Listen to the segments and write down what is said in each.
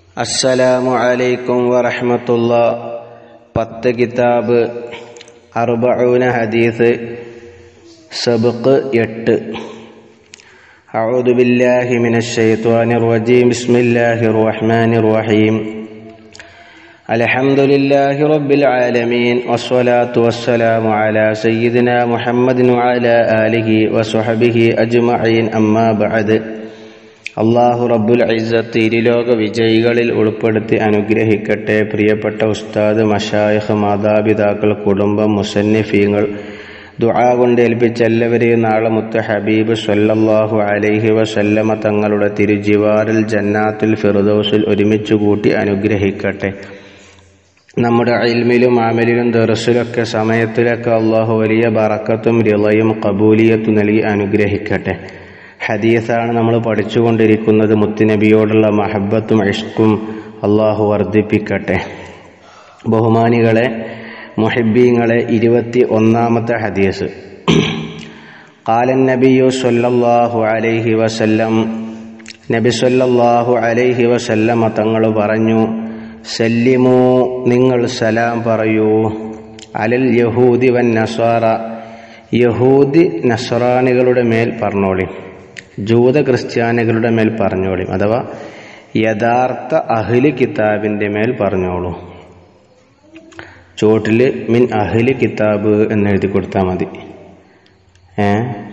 അസ്സലാമു അലൈക്കും വറഹ്മത്തുള്ള പത്ത് കിതാബ് അറുബഊന ഹദീസ് സബക്ക് എട്ട് أعوذ بالله من الشيطان الرجيم بسم الله الرحمن الرحيم الحمد لله رب العالمين والصلاة والسلام على سيدنا محمد وعلى آله وصحبه أجمعين أما بعد അള്ളാഹു റബ്ബുൽ ഇസ്സത്ത് ഇരുലോക വിജയികളിൽ ഉൾപ്പെടുത്തി അനുഗ്രഹിക്കട്ടെ പ്രിയപ്പെട്ട ഉസ്താദ് മഷായഹ് മാതാപിതാക്കൾ കുടുംബം മുസന്നിഫീങ്ങൾ ദുആ കൊണ്ട് ഏൽപ്പിച്ച എല്ലാവരെയും നാളെ മുത്ത ഹബീബ് സല്ലല്ലാഹു അലൈഹി വസല്ലമ തങ്ങളുടെ തിരുജിവാറിൽ ജന്നാത്തുൽ ഫിർദൗസിൽ ഒരുമിച്ച് കൂട്ടി അനുഗ്രഹിക്കട്ടെ നമ്മുടെ ഇൽമിലും ആമലിലും ദർസിലൊക്കെ സമയത്തിലൊക്കെ അള്ളാഹു വലിയ ബറക്കത്തും റിളയും കബൂലിയത്തും നൽകി അനുഗ്രഹിക്കട്ടെ ഹദീസാണ് നമ്മൾ പഠിച്ചുകൊണ്ടിരിക്കുന്നത് മുത്തുനബിയോടുള്ള മഹബത്തും ഇഷ്കും അള്ളാഹു വർദ്ധിപ്പിക്കട്ടെ ബഹുമാനികളെ മുഹിബീങ്ങളെ ഇരുപത്തി ഒന്നാമത്തെ ഹദീസ് കാലൻ നബിയു സല്ലല്ലാഹു അലൈഹി വസല്ലം നബി സല്ലല്ലാഹു അലൈഹി വസല്ലമ തങ്ങൾ പറഞ്ഞു സല്ലിമു നിങ്ങൾ സലാം പറയൂ അലൽ യഹൂദി വൻ നസ്വാറ യഹൂദി നസ്രാനികളുടെ മേൽ പറഞ്ഞോളി ജൂത ക്രിസ്ത്യാനികളുടെ മേൽ പറഞ്ഞോളി അഥവാ യഥാർത്ഥ അഹ്ലി കിതാബിൻ്റെ മേൽ പറഞ്ഞോളൂ ചോട്ടിൽ മിൻ അഹ്ലി കിതാബ് എന്ന് എഴുതി കൊടുത്താൽ മതി ഏ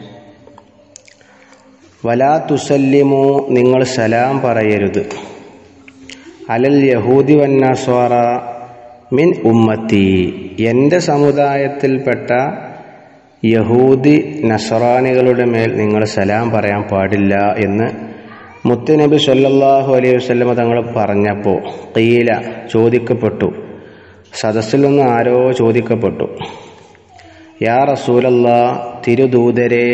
വലാ തുസല്ലിമു നിങ്ങൾ സലാം പറയരുത് അലൽ യഹൂദി വന്നാസ്വാറ മിൻ ഉമ്മത്തി എൻ്റെ സമുദായത്തിൽപ്പെട്ട യഹൂദി നസറാനികളുടെ മേൽ നിങ്ങൾ സലാം പറയാൻ പാടില്ല എന്ന് മുത്തുനബി സല്ലല്ലാഹു അലൈഹി വസല്ലമ തങ്ങൾ പറഞ്ഞപ്പോൾ കീല ചോദിക്കപ്പെട്ടു സദസ്സിൽ നിന്ന് ആരോ ചോദിക്കപ്പെട്ടു യാ റസൂലല്ല തിരുദൂതരെ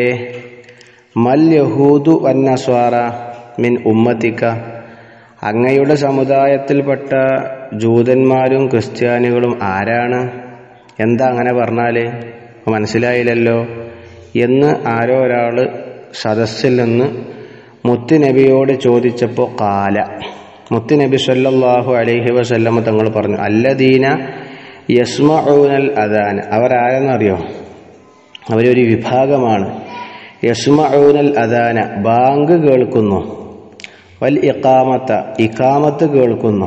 മൽ യഹൂദു വന്നസ്വാറ മിൻ ഉമ്മത്തിക്ക അങ്ങയുടെ സമുദായത്തിൽപ്പെട്ട ജൂതന്മാരും ക്രിസ്ത്യാനികളും ആരാണ് എന്താ അങ്ങനെ പറഞ്ഞാൽ മനസ്സിലായില്ലല്ലോ എന്ന് ആരോ ഒരാൾ സദസ്സിൽ നിന്ന് മുത്തുനബിയോട് ചോദിച്ചപ്പോൾ കാല മുത്തുനബി സല്ലല്ലാഹു അലൈഹി വസല്ലമ തങ്ങൾ പറഞ്ഞു അല്ലദീന യസ്മഊനൽ അദാൻ അവരാരെന്നറിയോ അവരൊരു വിഭാഗമാണ് യസ്മഊനൽ അദാന ബാങ്ക് കേൾക്കുന്നു വൽ ഇക്കാമത്ത ഇക്കാമത്ത് കേൾക്കുന്നു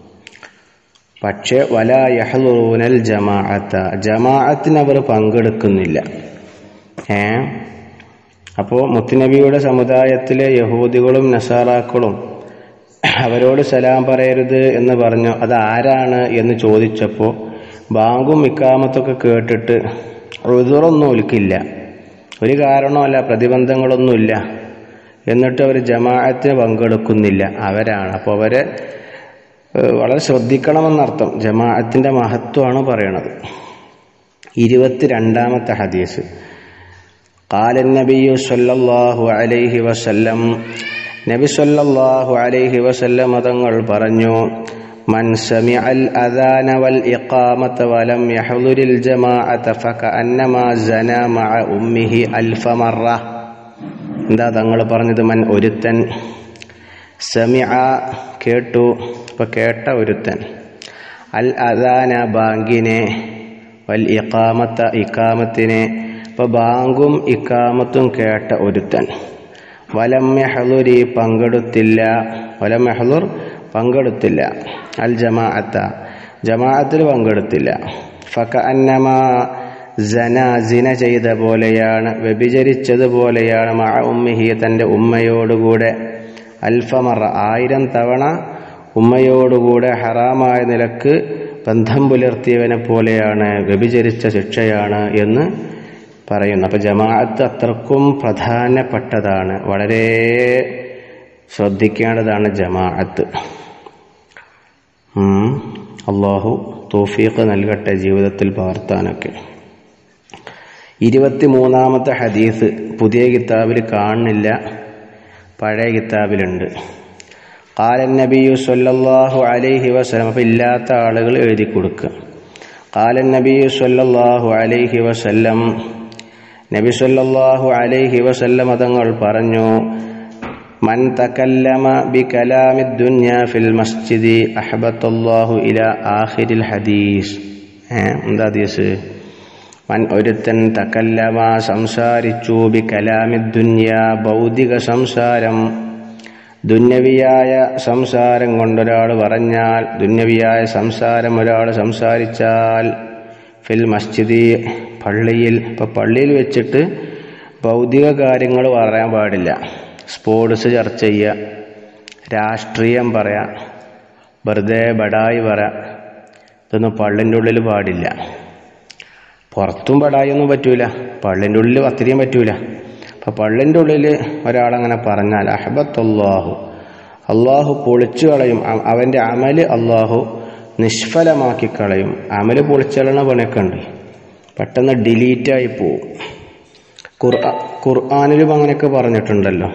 പക്ഷേ വല യഹ്ലൂനൽ ജമാഅത്ത ജമാഅത്തിന് അവർ പങ്കെടുക്കുന്നില്ല ഏ അപ്പോൾ മുത്തുനബിയുടെ സമുദായത്തിലെ യഹൂദികളും നസാറാക്കളും അവരോട് സലാം പറയരുത് എന്ന് പറഞ്ഞു അത് ആരാണ് എന്ന് ചോദിച്ചപ്പോൾ ബാങ്കും ഇക്കാമത്തൊക്കെ കേട്ടിട്ട് റുതുറൊന്നും ഒലിക്കില്ല ഒരു കാരണമല്ല പ്രതിബന്ധങ്ങളൊന്നുമില്ല എന്നിട്ട് അവർ ജമാഅത്തിന് പങ്കെടുക്കുന്നില്ല അവരാണ് അപ്പോൾ അവരെ വളരെ ശ്രദ്ധിക്കണമെന്നർത്ഥം ജമാഅത്തിൻ്റെ മഹത്വമാണ് പറയണത് ഇരുപത്തിരണ്ടാമത്തെ ഹദീസ് കാലൻ നബിയു സല്ലല്ലാഹു അലൈഹി വസല്ലം നബി സല്ലല്ലാഹു അലൈഹി വസല്ലം തങ്ങൾ പറഞ്ഞു മൻ സമിഅൽ അദാന വൽ ഇഖാമത വലം യഹ്ദുരിൽ ജമാഅത ഫകഅന്നമാ സന മഅ ഉമ്മിഹി അൽഫ മറ എന്താ തങ്ങൾ പറഞ്ഞത് മൻ ഒരുത്തൻ സമിഅ കേട്ടു ഇപ്പൊ കേട്ട ഒരുത്തൻ അൽ അദാന ബാങ്കിനെ വൽ ഇഖാമത്ത ഇക്കാമത്തിനെ ഇപ്പൊ ബാങ്കും ഇക്കാമത്തും കേട്ട ഒരുത്തൻ വലം മെഹലുരി പങ്കെടുത്തില്ല വലം മെഹലുർ പങ്കെടുത്തില്ല അൽ ജമാഅത്ത ജമാഅത്തിൽ പങ്കെടുത്തില്ല ഫക അന്നമാ ജന ജിന ചെയ്ത പോലെയാണ് വ്യഭിചരിച്ചതുപോലെയാണ് മഴ ഉമ്മിഹി തൻ്റെ ഉമ്മയോടുകൂടെ അൽഫമറ ആയിരം തവണ ഉമ്മയോടുകൂടെ ഹറാമായ നിലക്ക് ബന്ധം പുലർത്തിയവനെ പോലെയാണ് വ്യഭിചരിച്ച ശിക്ഷയാണ് എന്ന് പറയുന്നു അപ്പം ജമാഅത്ത് അത്രക്കും പ്രധാനപ്പെട്ടതാണ് വളരെ ശ്രദ്ധിക്കേണ്ടതാണ് ജമാഅത്ത് അള്ളാഹു തോഫീഖ് നൽകട്ടെ ജീവിതത്തിൽ പകർത്താനൊക്കെ ഇരുപത്തിമൂന്നാമത്തെ ഹദീസ് പുതിയ കിതാബിൽ കാണുന്നില്ല പഴയ കിതാബിലുണ്ട് കാലൻ നബിയു സല്ലല്ലാഹു അലൈഹി വസല്ലം അപ്പം ഇല്ലാത്ത ആളുകൾ എഴുതി കൊടുക്കുക കാലൻ നബിയു സല്ലല്ലാഹു അലൈഹി വസല്ലം നബി സല്ലല്ലാഹു അലൈഹി വസല്ലം തങ്ങൾ പറഞ്ഞു മൻ തകല്ലമ ബികലാമി ദുനിയ ഫിൽ മസ്ജിദി അഹബത്തല്ലാഹു ഇല ആഖിരിൽ ഹദീസ് ഏ എന്താ ഹദീസ് മൻ ഒരുത്തൻ തകല്ലമ സംസാരിച്ചു ബി കലാമി ദുന്യ ഭൗതിക സംസാരം ദുന്യവിയായ സംസാരം കൊണ്ടൊരാൾ പറഞ്ഞാൽ ദുന്യവിയായ സംസാരം ഒരാൾ സംസാരിച്ചാൽ ഫിൽ മസ്ജിദി പള്ളിയിൽ ഇപ്പം പള്ളിയിൽ വെച്ചിട്ട് ഭൗതിക കാര്യങ്ങൾ പറയാൻ പാടില്ല സ്പോർട്സ് ചർച്ച ചെയ്യുക രാഷ്ട്രീയം പറയാം വെറുതെ ബടായി പറയാം ഇതൊന്നും പള്ളിൻ്റെ ഉള്ളിൽ പാടില്ല പുറത്തും പടായൊന്നും പറ്റൂല പള്ളിൻ്റെ ഉള്ളിൽ അത്രയും പറ്റൂല അപ്പം പള്ളിൻ്റെ ഉള്ളിൽ ഒരാളങ്ങനെ പറഞ്ഞാൽ അഹബത്തല്ലാഹു അള്ളാഹു പൊളിച്ചു കളയും അ- അവൻ്റെ അമല് അള്ളാഹു നിഷ്ഫലമാക്കി കളയും അമല് പൊളിച്ചളണ പണിയൊക്കെ ഉണ്ട് പെട്ടെന്ന് ഡിലീറ്റായി പോവും ഖുർആ ഖുർആാനിലും അങ്ങനെയൊക്കെ പറഞ്ഞിട്ടുണ്ടല്ലോ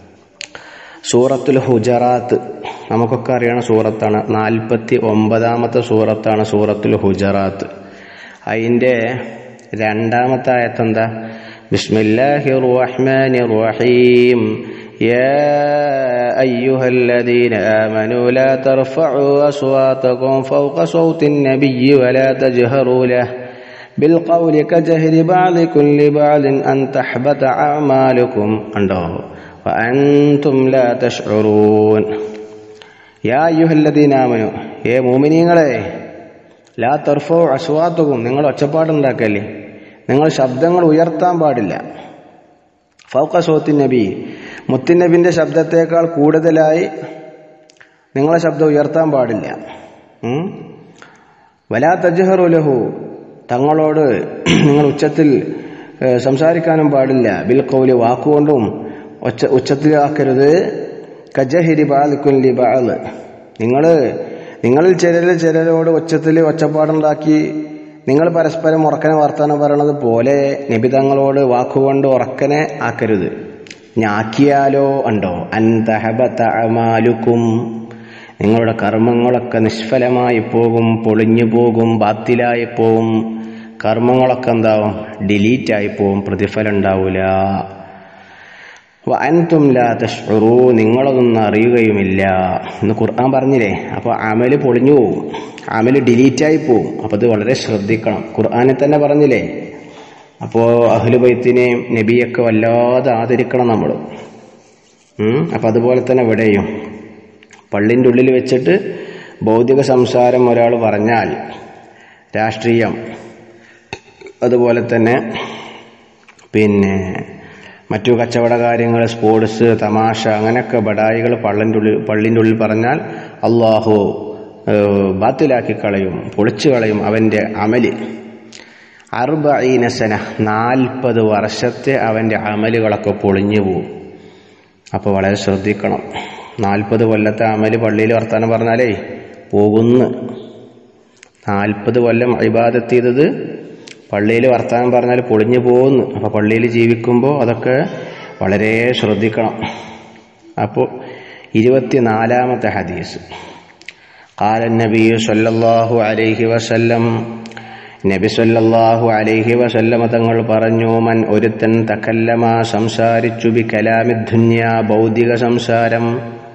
സൂറത്തുൽ ഹുജറാത്ത് നമുക്കൊക്കെ അറിയണ സൂറത്താണ് നാൽപ്പത്തി ഒമ്പതാമത്തെ സൂറത്താണ് സൂറത്തുൽ ഹുജറാത്ത് അതിൻ്റെ രണ്ടാമത്തെ ആയത്തെന്താ ബിസ്മില്ലാഹി റഹ്മാനി റഹീം يا أيها الذين آمنوا لا ترفعوا أصواتكم فوق صوت النبي ولا تجهروا له بالقول كجهر بعضكم لبعض أن تحبط أعمالكم عنده وأنتم لا تشعرون യാ യുഹല്ലദീനാമനു ഏ മോമിനിയങ്ങളെ ലാ തർഫോ അസ്വാത്തുക്കും നിങ്ങൾ ഒച്ചപ്പാടുണ്ടാക്കല്ലേ നിങ്ങൾ ശബ്ദങ്ങൾ ഉയർത്താൻ പാടില്ല ഫൗക്ക സോത്തിൻ നബി മുത്തിൻ നബിന്റെ ശബ്ദത്തേക്കാൾ കൂടുതലായി നിങ്ങളെ ശബ്ദം ഉയർത്താൻ പാടില്ല ഉം? വലാ തജ്ഹറുലഹു തങ്ങളോട് നിങ്ങൾ ഉച്ചത്തിൽ ഏ, സംസാരിക്കാനും പാടില്ല ബിൽ കൗലി വാക്കുകൊണ്ടും ഒച്ച ഉച്ചത്തിലാക്കരുത് കജഹിരി ബാലിക്കുല്ലി ബാൽ നിങ്ങൾ നിങ്ങളിൽ ചിലർ ചിലരോട് ഉച്ചത്തിൽ ഒച്ചപ്പാടുണ്ടാക്കി നിങ്ങൾ പരസ്പരം ഉറക്കനെ വർത്തമാനം പറയണത് പോലെ നിബിതങ്ങളോട് വാക്കുകൊണ്ട് ഉറക്കനെ ആക്കരുത് ഞാക്കിയാലോ ഉണ്ടോ അന്തഹബത്ത അമാലുക്കും നിങ്ങളുടെ കർമ്മങ്ങളൊക്കെ നിഷ്ഫലമായി പോകും പൊളിഞ്ഞു പോകും ബാത്തിലായി പോകും കർമ്മങ്ങളൊക്കെ എന്താവും ഡിലീറ്റായി പോകും പ്രതിഫലം ഉണ്ടാവില്ല അൻതും ലാ തഷ്ഉറൂ നിങ്ങളതൊന്നും അറിയുകയുമില്ല എന്ന് ഖുർആൻ പറഞ്ഞില്ലേ അപ്പോൾ അമല് പൊളിഞ്ഞു പോകും അമല് ഡിലീറ്റായി പോകും അപ്പോൾ അത് വളരെ ശ്രദ്ധിക്കണം ഖുർആനിൽ തന്നെ പറഞ്ഞില്ലേ അപ്പോൾ അഹ്ലുബൈത്തിനെയും നബിയൊക്കെ വല്ലാതെ ആദരിക്കണം നമ്മൾ അപ്പം അതുപോലെ തന്നെ ഇവിടെയും പള്ളിൻ്റെ ഉള്ളിൽ വെച്ചിട്ട് ഭൗതിക സംസാരം ഒരാൾ പറഞ്ഞാൽ രാഷ്ട്രീയം അതുപോലെ തന്നെ പിന്നെ മറ്റു കച്ചവട കാര്യങ്ങൾ സ്പോർട്സ് തമാശ അങ്ങനെയൊക്കെ ബടായികൾ പള്ളിൻ്റെ ഉള്ളിൽ പള്ളിൻ്റെ ഉള്ളിൽ പറഞ്ഞാൽ അള്ളാഹു ഏഹ്, ബാത്തിലാക്കി കളയും പൊളിച്ചു കളയും അവൻ്റെ അമല് അറുബീനസന നാൽപ്പത് വർഷത്തെ അവൻ്റെ അമലുകളൊക്കെ പൊളിഞ്ഞു പോവും അപ്പോൾ വളരെ ശ്രദ്ധിക്കണം നാൽപ്പത് കൊല്ലത്തെ അമല് പള്ളിയിൽ വർത്താനം പറഞ്ഞാലേ പോകുന്നു നാൽപ്പത് കൊല്ലം ഇബാദത്ത് ചെയ്തത് പള്ളിയിൽ വർത്താനം പറഞ്ഞാൽ പൊളിഞ്ഞു പോകുന്നു അപ്പോൾ പള്ളിയിൽ ജീവിക്കുമ്പോൾ അതൊക്കെ വളരെ ശ്രദ്ധിക്കണം അപ്പോൾ ഇരുപത്തിനാലാമത്തെ ഹദീസ് قال النبي صلى الله عليه وسلم നബി സല്ലല്ലാഹു അലൈഹി വസല്ലമ തങ്ങൾ പറഞ്ഞു മൻ ഒരുത്തൻ തക്കല്ലമ സംസാരിച്ചു ബി കലാമി ദുന്യ ഭൗതിക സംസാരം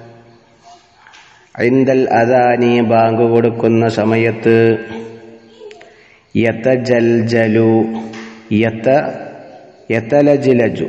ഐന്ദൽ അദാനി ബാങ്ക് കൊടുക്കുന്ന സമയത്ത് യതജൽജലു യത യതലജിലജു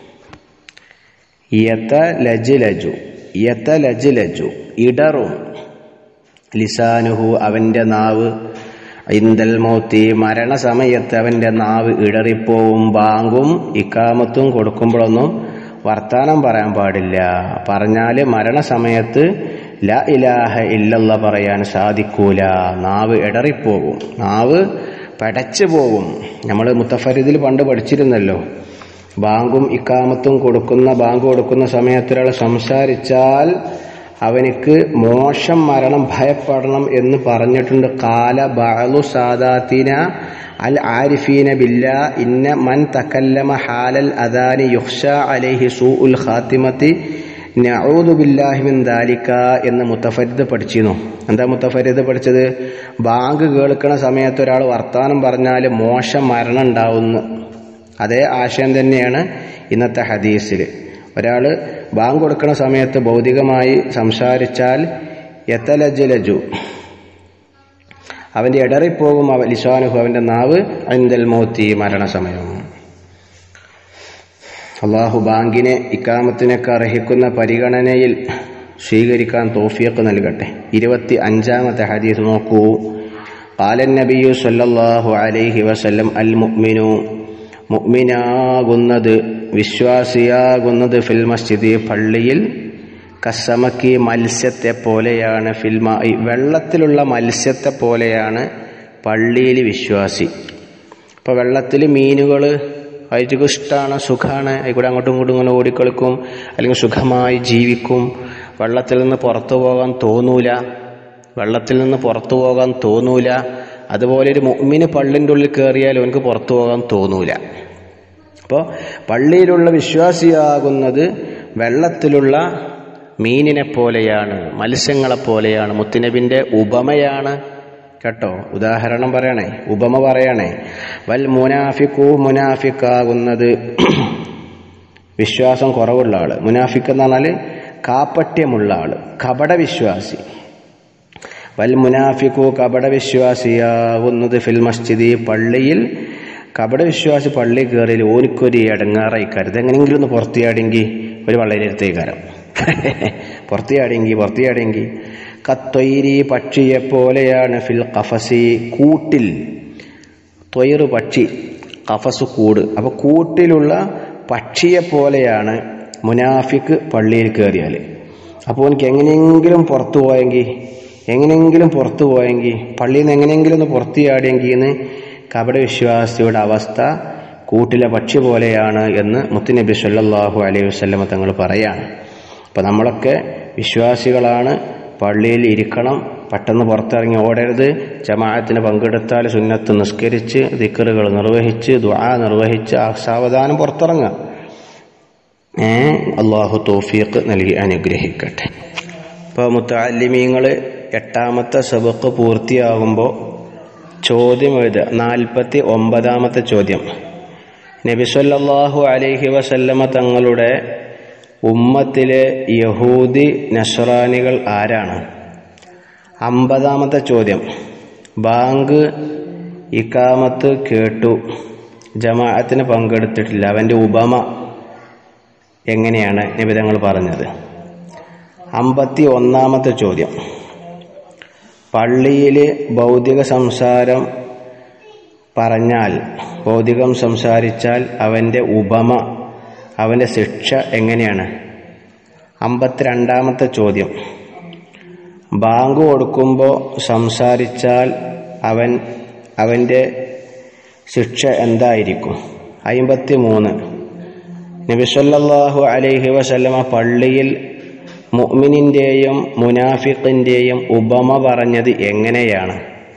യതലജിലജു യതലജിലജു ഇടറും ലിസാനുഹു അവൻ്റെ നാവ് ഇന്ദൽ മൗത്തി മരണസമയത്ത് അവൻ്റെ നാവ് ഇടറിപ്പോവും ബാങ്കും ഇക്കാമത്തും കൊടുക്കുമ്പോഴൊന്നും വർത്താനം പറയാൻ പാടില്ല പറഞ്ഞാൽ മരണസമയത്ത് ല ഇലാഹ ഇല്ലല്ല പറയാൻ സാധിക്കൂല നാവ് ഇടറിപ്പോകും നാവ് പടച്ചു പോകും നമ്മൾ മുത്തഫരിദിൽ പണ്ട് പഠിച്ചിരുന്നല്ലോ ബാങ്കും ഇക്കാമത്തും കൊടുക്കുന്ന ബാങ്ക് കൊടുക്കുന്ന സമയത്ത് ഒരാൾ സംസാരിച്ചാൽ അവനിക്ക് മോശം മരണം ഭയപ്പെടണം എന്ന് പറഞ്ഞിട്ടുണ്ട് കാല ബഅലു സാദാത്തിന അൽ ആരിഫീന ബില്ല ഇന്ന മൻ തക്കല്ലമ ഹാലൽ അദാനി യുഹ്ഷ അലൈഹി സൂ ഉൽ ഖാത്തിമത്തി നഊദു ബില്ലാഹി മിൻ ദാലിക എന്ന് മുത്തഫരിദ് പഠിച്ചിരുന്നു എന്താ മുത്തഫരിദ് പഠിച്ചത് ബാങ്ക് കേൾക്കണ സമയത്ത് ഒരാൾ വർത്താനം പറഞ്ഞാൽ മോശം മരണം ഉണ്ടാവുന്നു അതേ ആശയം തന്നെയാണ് ഇന്നത്തെ ഹദീസിൽ ഒരാൾ ബാങ്ക് കൊടുക്കുന്ന സമയത്ത് ഭൗതികമായി സംസാരിച്ചാൽ യത്തലജലജു അവൻ്റെ ഇടറിപ്പോകും അവ ലിസാനുഹു അവൻ്റെ നാവ് അന്തൽ മോത്തി മരണസമയം അള്ളാഹു ബാങ്കിനെ ഇക്കാമത്തിനൊക്കെ അർഹിക്കുന്ന പരിഗണനയിൽ സ്വീകരിക്കാൻ തോഫിയൊക്കെ നൽകട്ടെ ഇരുപത്തി അഞ്ചാമത്തെ ഹദീസ് നോക്കൂ കാലൻ നബിയു സല്ലല്ലാഹു അലൈഹി വസല്ലം അൽ മുഅ്മിനു മുഅ്മിനാകുന്നത് വിശ്വാസിയാകുന്നത് ഫിൽ മസ്ജിദ് പള്ളിയിൽ കസമക്കി മത്സ്യത്തെ പോലെയാണ് ഫിൽമ ഈ വെള്ളത്തിലുള്ള മത്സ്യത്തെ പോലെയാണ് പള്ളിയിൽ വിശ്വാസി ഇപ്പോൾ വെള്ളത്തിൽ മീനുകൾ അവർക്ക് ഇഷ്ടമാണ് സുഖമാണ് അതിക്കൂടെ അങ്ങോട്ടും ഇങ്ങോട്ടും ഇങ്ങനെ ഓടിക്കളിക്കും അല്ലെങ്കിൽ സുഖമായി ജീവിക്കും വെള്ളത്തിൽ നിന്ന് പുറത്തു പോകാൻ തോന്നൂല വെള്ളത്തിൽ നിന്ന് പുറത്തു പോകാൻ തോന്നൂല അതുപോലെ ഒരു മുമ്മിന് പള്ളിൻ്റെ ഉള്ളിൽ കയറിയാൽ അവനക്ക് പുറത്തു പോകാൻ തോന്നൂല അപ്പോൾ പള്ളിയിലുള്ള വിശ്വാസിയാകുന്നത് വെള്ളത്തിലുള്ള മീനിനെ പോലെയാണ് മത്സ്യങ്ങളെ പോലെയാണ് മുത്തുനബിൻ്റെ ഉപമയാണ് കേട്ടോ ഉദാഹരണം പറയണേ ഉപമ പറയണേ വൽ മുനാഫിക്കു മുനാഫിക്കാകുന്നത് വിശ്വാസം കുറവുള്ള ആള് മുനാഫിക്ക് എന്ന് പറഞ്ഞാൽ കാപ്പട്യമുള്ള ആള് കപട വിശ്വാസി വൽ മുനാഫിക്കു കപട വിശ്വാസിയാകുന്നത് ഫിൽ മസ്ജിദി പള്ളിയിൽ കപട വിശ്വാസി പള്ളി കയറിയിൽ ഓനിക്കൊരു ഇടങ്ങാറായി കരുത് എങ്ങനെയെങ്കിലും ഒന്ന് പുറത്തിയാടെങ്കിൽ ഒരു വള്ളയിലെടുത്തേക്കാരം പുറത്തിയാടെങ്കിൽ പുറത്തിയാടെങ്കിൽ കത്തൊയ്രി പക്ഷിയെ പോലെയാണ് ഫിൽ കഫസി കൂട്ടിൽ തൊയറ് പക്ഷി കഫസ് കൂട് അപ്പോൾ കൂട്ടിലുള്ള പക്ഷിയെ പോലെയാണ് മുനാഫിക്ക് പള്ളിയിൽ കയറിയാൽ അപ്പോൾ എനിക്ക് എങ്ങനെയെങ്കിലും പുറത്തു പോയെങ്കിൽ എങ്ങനെയെങ്കിലും പുറത്തു പോയെങ്കിൽ പള്ളിയിൽ നിന്ന് എങ്ങനെയെങ്കിലും ഒന്ന് പുറത്തു ചാടിയെങ്കിൽ എന്ന് കപട വിശ്വാസിയുടെ അവസ്ഥ കൂട്ടിലെ പക്ഷി പോലെയാണ് എന്ന് മുത്തുനബി സല്ലല്ലാഹു അലൈഹി വസല്ലമ തങ്ങൾ പറയാണ് അപ്പോൾ നമ്മളൊക്കെ വിശ്വാസികളാണ് പള്ളിയിൽ ഇരിക്കണം പെട്ടെന്ന് പുറത്തിറങ്ങി ഓടരുത് ജമാഅത്തിന് പങ്കെടുത്താൽ സുന്നത്ത് നിസ്കരിച്ച് ദിക്കറുകൾ നിർവഹിച്ച് ദുആ നിർവഹിച്ച് ആ സാവധാനം പുറത്തിറങ്ങുക ഏ അള്ളാഹു തോഫീഖ് നൽകി അനുഗ്രഹിക്കട്ടെ ഇപ്പോൾ മുത്തല്ലിമീങ്ങൾ എട്ടാമത്തെ സബക്ക് പൂർത്തിയാകുമ്പോൾ ചോദ്യം എഴുതുക നാൽപ്പത്തി ഒമ്പതാമത്തെ ചോദ്യം നബിസല്ലാഹു അലൈഹി വസല്ലമ തങ്ങളുടെ ഉമ്മത്തിലെ യഹൂദി നസ്രാനികൾ ആരാണ് അമ്പതാമത്തെ ചോദ്യം ബാങ്ക് ഇക്കാമത്ത് കേട്ടു ജമാഅത്തിന് പങ്കെടുത്തിട്ടില്ല അവൻ്റെ ഉപമ എങ്ങനെയാണ് നിബിതങ്ങൾ പറഞ്ഞത് അമ്പത്തി ഒന്നാമത്തെ ചോദ്യം പള്ളിയിൽ ഭൗതിക സംസാരം പറഞ്ഞാൽ ഭൗതികം സംസാരിച്ചാൽ അവൻ്റെ ഉപമ അവൻ്റെ ശിക്ഷ എങ്ങനെയാണ് അമ്പത്തിരണ്ടാമത്തെ ചോദ്യം ബാങ്ക് കൊടുക്കുമ്പോൾ സംസാരിച്ചാൽ അവൻ അവൻ്റെ ശിക്ഷ എന്തായിരിക്കും അമ്പത്തി മൂന്ന് നബിസല്ലാഹു അലൈഹി വസല്ലമ പള്ളിയിൽ മുഅ്മിനിൻ്റെയും മുനാഫിഖിൻ്റെയും ഉപമ പറഞ്ഞത് എങ്ങനെയാണ്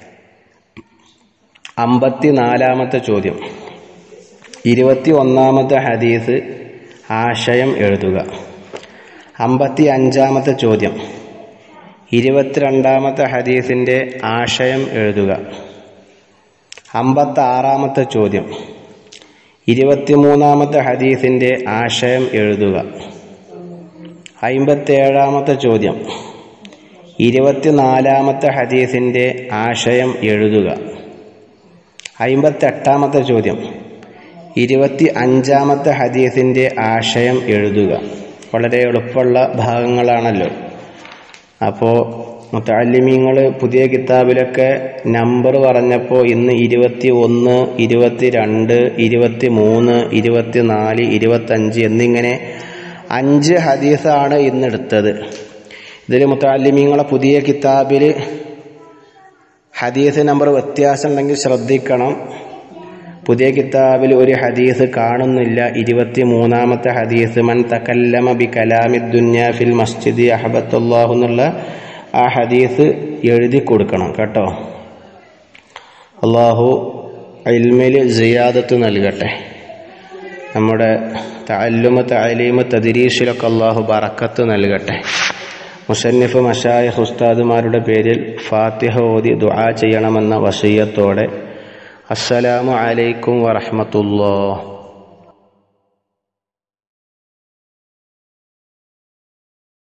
അമ്പത്തിനാലാമത്തെ ചോദ്യം ഇരുപത്തി ഒന്നാമത്തെ ഹദീസ് ആശയം എഴുതുക അമ്പത്തി അഞ്ചാമത്തെ ചോദ്യം ഇരുപത്തിരണ്ടാമത്തെ ഹദീസിൻ്റെ ആശയം എഴുതുക അമ്പത്താറാമത്തെ ചോദ്യം ഇരുപത്തിമൂന്നാമത്തെ ഹദീസിൻ്റെ ആശയം എഴുതുക അമ്പത്തേഴാമത്തെ ചോദ്യം ഇരുപത്തിനാലാമത്തെ ഹദീസിൻ്റെ ആശയം എഴുതുക അമ്പത്തെട്ടാമത്തെ ചോദ്യം ഇരുപത്തി അഞ്ചാമത്തെ ഹദീസിൻ്റെ ആശയം എഴുതുക വളരെ എളുപ്പമുള്ള ഭാഗങ്ങളാണല്ലോ അപ്പോൾ മുത്തല്ലിമീങ്ങൾ പുതിയ കിതാബിലൊക്കെ നമ്പർ പറഞ്ഞപ്പോൾ ഇന്ന് ഇരുപത്തി ഒന്ന് ഇരുപത്തി രണ്ട് ഇരുപത്തി മൂന്ന് ഇരുപത്തി നാല് ഇരുപത്തഞ്ച് എന്നിങ്ങനെ അഞ്ച് ഹദീസാണ് ഇന്ന് എടുത്തത് ഇതിൽ മുത്തല്ലിമീങ്ങളെ പുതിയ കിതാബിൽ ഹദീസ് നമ്പർ വ്യത്യാസം ഉണ്ടെങ്കിൽ ശ്രദ്ധിക്കണം പുതിയ കിതാബിൽ ഒരു ഹദീസ് കാണുന്നില്ല ഇരുപത്തി മൂന്നാമത്തെ ഹദീസ് മൻ തക്കല്ലമ ബി കലാമി ദുന്യ ഫിൽ മസ്ജിദി അഹബത്തുല്ലാഹു എന്നുള്ള ആ ഹദീസ് എഴുതി കൊടുക്കണം കേട്ടോ അള്ളാഹു ഇൽമിൽ സിയാദത്ത് നൽകട്ടെ നമ്മുടെ തല്ലുമ തലീമ തദിരീഷിലൊക്കെ അള്ളാഹു ബറക്കത്ത് നൽകട്ടെ മുസന്നിഫ് മഷായ ഉസ്താദുമാരുടെ പേരിൽ ഫാത്തിഹ ഓതി ദുആ ചെയ്യണമെന്ന വസീയത്തോടെ അസ്സലാമു അലൈക്കും വറഹ്മത്തുള്ളാഹ്